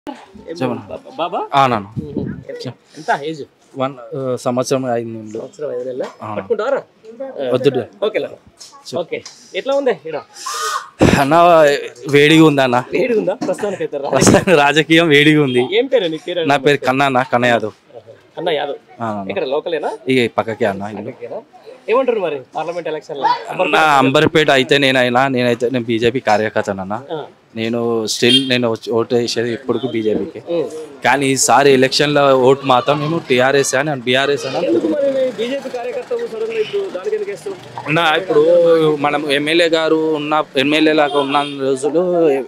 చెప్పండి. బాబా అవునన్నా ఎంత ఏజ్ వన్ ఆ, సంవత్సరం ఐదు నెలలు సంవత్సరం ఐదు నెలల ఆ. పట్టుకుంటారా వద్దు ఓకే ఓకే ఎట్లా ఉంది ఇక్కడ అన్న వేడిగా ఉంది అన్న వేడి ఉందా ప్రస్తుతానికి అయితే రా. ప్రస్తుతానికి రాజకీయం వేడిగా ఉంది ఏం పేరు నీ పేరు నా పేరు కన్నా అన్న కన్న యాదవ్ అన్న యాదవ్ ఆ, అన్న. ఇక్కడ లోకలేనా ఇక పక్కకే అన్న ఇల్లు ఓకేనా? ఏమంటారు మరి పార్లమెంట్ ఎలక్షన్ లో అన్న అంబర్పేట అయితే నేనైనా నేనైతే నేను బీజేపీ కార్యకర్తనన్న నేను స్టిల్ నేను వచ్చి- ఓటు వేసేది ఇప్పటికి బీజేపీకి కానీ ఈసారి ఎలక్షన్లో ఓటు మాత్రం మేము టీఆర్ఎస్ అని బీఆర్ఎస్ అని ఎందుకు మరి బీజేపీ కార్యకర్త సడన్ ఇప్పుడు దానికి ఎందుకు వేస్తాం అన్న ఇప్పుడు మనం ఎమ్మెల్యే గారు ఉన్న ఎమ్మెల్యే లాగా ఉన్న రోజులు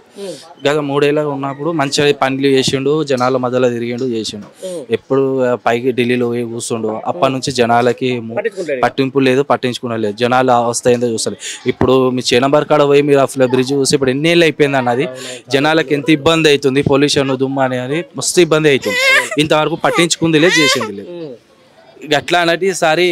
గత మూడేళ్ళగా ఉన్నప్పుడు మంచిగా పనులు చేసిండు జనాల మధ్యలో తిరిగిండు చేసిండు ఎప్పుడు పైకి ఢిల్లీలో పోయి కూర్చుండు అప్పటి నుంచి జనాలకి ము- పట్టించుకుంటాడు పట్టింపు లేదు పట్టించుకునే లేదు జనాల అవస్థ ఏందో చూస్తారు ఇప్పుడు మీ చేనంబర్ కాడ పోయి మీరు అసలు బ్రిడ్జ్ చూసి ఇప్పుడు ఎన్ని ఏళ్ళు అయిపోయింది అన్నది జనాలకి ఎంత ఇబ్బంది అవుతుంది పొల్యూషన్ దుమ్ము అనేది మస్తు ఇబ్బంది అవుతుంది ఇంతవరకు పట్టించుకుంది లేదు చేసింది లేదు ఇక అట్లా అన్నట్టు ఈసారి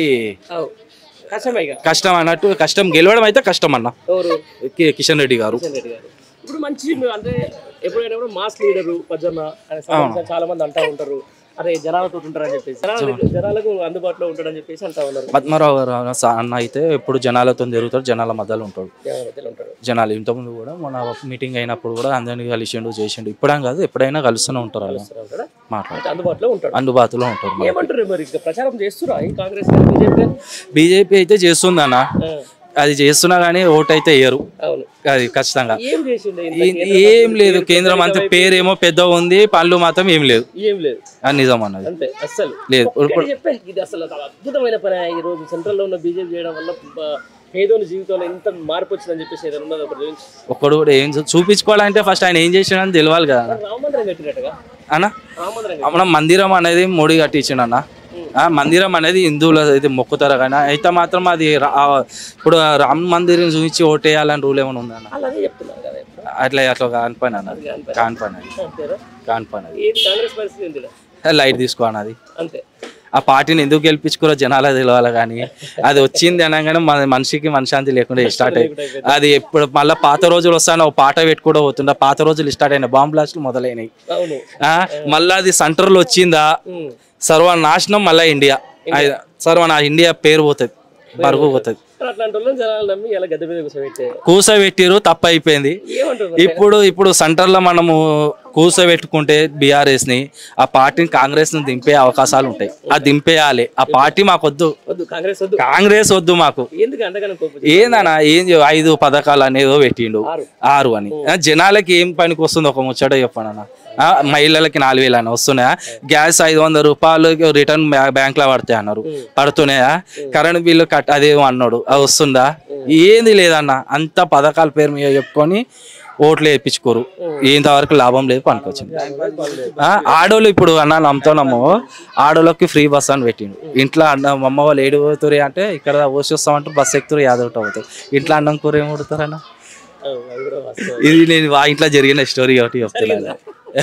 కష్టమే ఇక కష్టం అన్నట్టు కష్టం గెలవడం అయితే కష్టం అన్న ఎవరు కి- కిషన్ రెడ్డి గారు కిషన్ రెడ్డి గారు ఇప్పుడు మంచి అంటే ఎప్పుడైనా కూడా మాస్ లీడరు పజ్జన్న అనే సంబంధించిన చాలా మంది అంటా ఉంటారు అరే జనాలతో ఉంటారని చెప్పేసి జనాలకు జనాలకు అందుబాటులో ఉంటాడని చెప్పేసి అంటా ఉన్నారు పద్మారావు గారు అన్న సా- అన్న అయితే ఎప్పుడు జనాలతో తిరుగుతాడు జనాల మధ్యలో ఉంటాడు జనాల మధ్యలో ఉంటాడు జనాలు ఇంతకుముందు కూడా మన మీటింగ్ అయినప్పుడు కూడా అందరినీ కలిసిండు చేసిండు ఇప్పుడేం కాదు ఎప్పుడైనా కలుస్తూనే ఉంటారు అలా ఉంటాడా? మాట్లాడు అంటే అందుబాటులో ఉంటాడు అందుబాటులో ఉంటారు మరి. ఏమంటారు మరి ఇక ప్రచారం చేస్తురా ఈ కాంగ్రెస్ కానీ బీజేపీ బీజేపీ అయితే చేస్తుంది అన్న అది చేస్తున్నా కానీ ఓటు అయితే వేయరు అవును అది ఖచ్చితంగా ఏం చేసిండే ఇంత ఏ- కేంద్ర ఏం మంత్రి లేదు పేరు కేంద్రం అంత పేరేమో పెద్ద ఉంది పనులు మాత్రం ఏం లేదు ఏం లేదు అది నిజం అన్నది అంతే అస్సలు లేదు ఒక్కటి చెప్పే ఇది అసలు చాలా అద్భుతమైన పని ఈ రోజు సెంట్రల్ లో ఉన్న బీజేపీ చేయడం వల్ల బ- పేదోని జీవితంలో ఎంత మార్పు వచ్చిందని చెప్పేసి ఏదైనా ఉన్నది ఒకటి గురించి ఒక్కడు కూడా ఏం చూ- చూపించుకోవాలంటే ఫస్ట్ ఆయన ఏం చేసిండని తెలియాలి కదా రామ మందిరం కట్టినట్టుగా అన్న రామ మందిరం మన మందిరం అనేది మోడీ కట్టించిండు అన్న ఆ మందిరం అనేది హిందువుల ఇది మొక్కుతారు కానీ అయితే మాత్రం అది రా- ఆ ఇప్పుడు రామ మందిరం చూపించి ఓటేయాలని రూల్ ఏమైనా ఉందన్న వాళ్ళు అదే చెప్తున్నారు కదా ఇప్పుడు. అట్లా అట్లా కాని పని అన్నది కాని పని అది అంతేనా కాని పని అది ఏది కాంగ్రెస్ పరిస్థితి ఏంటి ఈడ? లైట్ తీసుకో అన్నది అంతే ఆ పార్టీని ఎందుకు గెలిపించుకోరో జనాల తెలియాలి కానీ అది వచ్చింది అనగానే మన మనిషికి మనశాంతి లేకుండా స్టార్ట్ అయ్యి అది ఎప్పుడు మళ్ళీ పాత రోజులు వస్తాను ఓ పాట పెట్టుకుంటూ పోతుండే పాత రోజులు స్టార్ట్ అయినాయి బాంబ్ బ్లాస్ట్లు మొదలైనవి అవును ఆ, మళ్ళా అది సెంటర్లో వచ్చిందా ఉమ్. సర్వనాశనం మళ్ళా ఇండియా అది సర్వనా ఇండియా పేరు పోతుంది పరుగు పోతుంది మరి అట్లాంటి వాళ్ళని జనాలు నమ్మి ఇలా గద్దె మీద కూర్చోబెట్టే కూసబెట్టిరు తప్పు అయిపోయింది ఏమంటారు ఇప్పుడు ఇప్పుడు సెంటర్లో మనము కూసబెట్టుకుంటే బీఆర్ఎస్ ని ఆ పార్టీని కాంగ్రెస్ ని దింపే అవకాశాలు ఉంటాయి ఆ దింపేయాలి ఆ పార్టీ మాకు వద్దు వద్దు కాంగ్రెస్ వద్దు కాంగ్రెస్ వద్దు మాకు ఎందుకు అంతగానో కోపం ఏందన్నా ఏం చే- ఐదు పథకాలు అనేదో పెట్టిండు ఆరు. ఆరు అని ఆ, జనాలకి ఏం పనికి వస్తుంది ఒక ముచ్చట చెప్పానన్నా ఆ, మహిళలకి నాలుగు వేలు అని వస్తున్నాయా గ్యాస్ ఐదు వందల రూపాయలు రిటర్న్ బ్యాంక్ లో పడతాయి అన్నారు పడుతున్నాయా కరెంట్ బిల్లు కట్ అదేమో అన్నాడు అది వస్తుందా ఏంది లేదన్న అంత పథకాల పేరు మీద చెప్పుకొని ఓట్లు వేయించుకోరు ఇంతవరకు లాభం లేదు పనికొచ్చింది ఆ, ఆడోళ్ళు ఇప్పుడు అన్న నమ్ముతున్నాము ఆడోళ్ళకి ఫ్రీ బస్ అని పెట్టిండు ఇంట్లో అన్న అమ్మ వాళ్ళు ఏడు పోతురు అంటే ఇక్కడ పోసి వస్తామంటే బస్ ఎక్కుతారు యాదవ్ అవుతారు ఇంట్లో అన్నం కూర ఏం కొడతారన్న అవును, అది కూడా వాస్తవం. ఇది నేను మా ఇంట్లో జరిగిన స్టోరీ ఒకటి చెప్తున్నా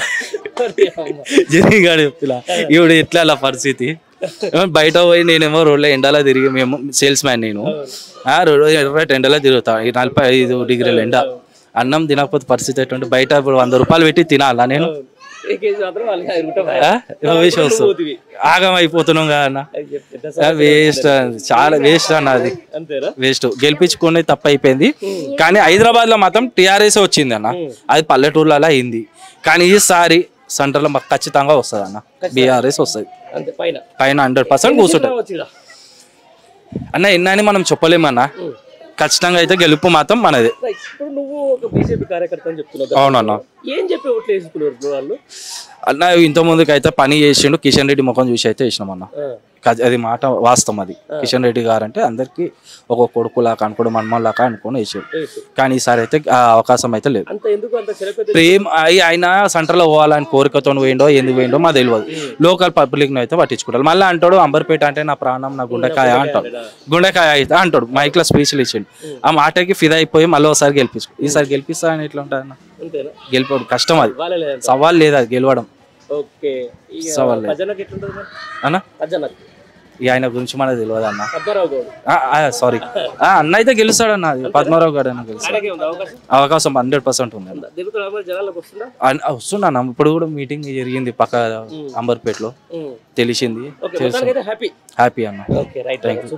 జరిగాడు చెప్తున్నా ఇప్పుడు ఎట్లా అలా పరిస్థితి ఏమో బయట పోయి నేనేమో రోడ్లో ఎండలో తిరిగి మేము సేల్స్ మ్యాన్ నేను ఆ, రోడ్డు ఎర్రటి ఎండలో తిరుగుతా ఈ నలభై ఐదు డిగ్రీల ఎండ అన్నం తినకపోతే పరిస్థితి ఎటువంటి బయట ఇప్పుడు వంద రూపాయలు పెట్టి తినాలా నేను ఏ కేజీ మాత్రం వాళ్ళకి ఐదు రూపాయలు ఆ? వేసి వస్తాం పోతివి. ఆగం అయిపోతున్నాం కదా అన్న అది చెప్తే ఎంత సా- వేస్ట్ చాలా వేస్ట్ అన్న అది అంతేనా వేస్ట్ గెలిపించుకునే తప్పు అయిపోయింది కానీ హైదరాబాద్ లో మాత్రం టీఆర్ఎస్ వచ్చింది అన్న అది పల్లెటూర్లలో అయింది కానీ ఈసారి సెంటర్ లో మాకు ఖచ్చితంగా వస్తుంది అన్న బీఆర్ఎస్ వస్తుంది అంతే పైన పైన హండ్రెడ్ పర్సెంట్ కూర్చుంటుంది వచ్చి ఈడ. అన్న ఎన్నని మనం చెప్పలేమన్నా ఖచ్చితంగా అయితే గెలుపు మాత్రం మనదే రైట్. ఇప్పుడు నువ్వు ఒక బీజేపీ కార్యకర్త అని చెప్తున్నావు కదా. అవునన్నా ఏం చెప్పి ఓట్లు వేసుకున్నారు ఇప్పుడు వాళ్ళు అన్న ఇంత ముందుకు అయితే పని చేసిండు కిషన్ రెడ్డి ముఖం చూసి అయితే వేసినాం అన్న ఆ, కజ్- అది మాట వాస్తవం అది కిషన్ రెడ్డి గారు అంటే అందరికి ఒక కొడుకులాగా అనుకోడు మన్మలాగా అనుకుని వేసాడు తెలుసు. కానీ ఈసారి అయితే ఆ అవకాశం అయితే లేదు అంత ఎందుకు అంత చిలక ప్రేమ్ అయి ఆయన సెంటర్లో పోవాలని కోరికతో పోయిండో ఎందుకు పోయిండో మా తెలియదు లోకల్ పబ్లిక్ అయితే పట్టించుకుంటారు మళ్ళీ అంటాడు అంబర్పేట అంటే నా ప్రాణం నా గుండెకాయ అంటాడు గుండెకాయ అయితే అంటాడు మైక్ లో స్పీచ్లు ఇచ్చిండు ఆ మాటకి ఫిదా అయిపోయి మళ్ళీ ఒకసారి గెలిపించు ఈసారి గెలిపిస్తా అని ఎట్లా ఉంటుంది అన్న అంతేనా గెలిపడం కష్టం అది వాళ్ళే లేదంట సవాల్ లేదు అది గెలవడం ఓకే ఇక సవాల్ లేదు. భజనకి ఎట్లుంటుంది మరి అన్న భజనకి ఇక ఆయన గురించి మనకు తెలియదు అన్న పద్మారావు గౌడ్ సారీ అన్న అయితే గెలుస్తాడన్న అది పద్మారావు గారు అన్న గెలుస్తాడు ఆయనకే ఉంది అవకాశం అవకాశం హండ్రెడ్ పర్సెంట్ ఉంది అన్న. దిగుతున్నా మరి జనాలకు వస్తుందా అన్- వస్తున్నా ఇప్పుడు కూడా మీటింగ్ జరిగింది పక్క అంబర్పేటలో ఉమ్. తెలిసింది ఓకే మొత్తానికి అయితే హ్యాపీ హ్యాపీ అన్న ఓకే రైట్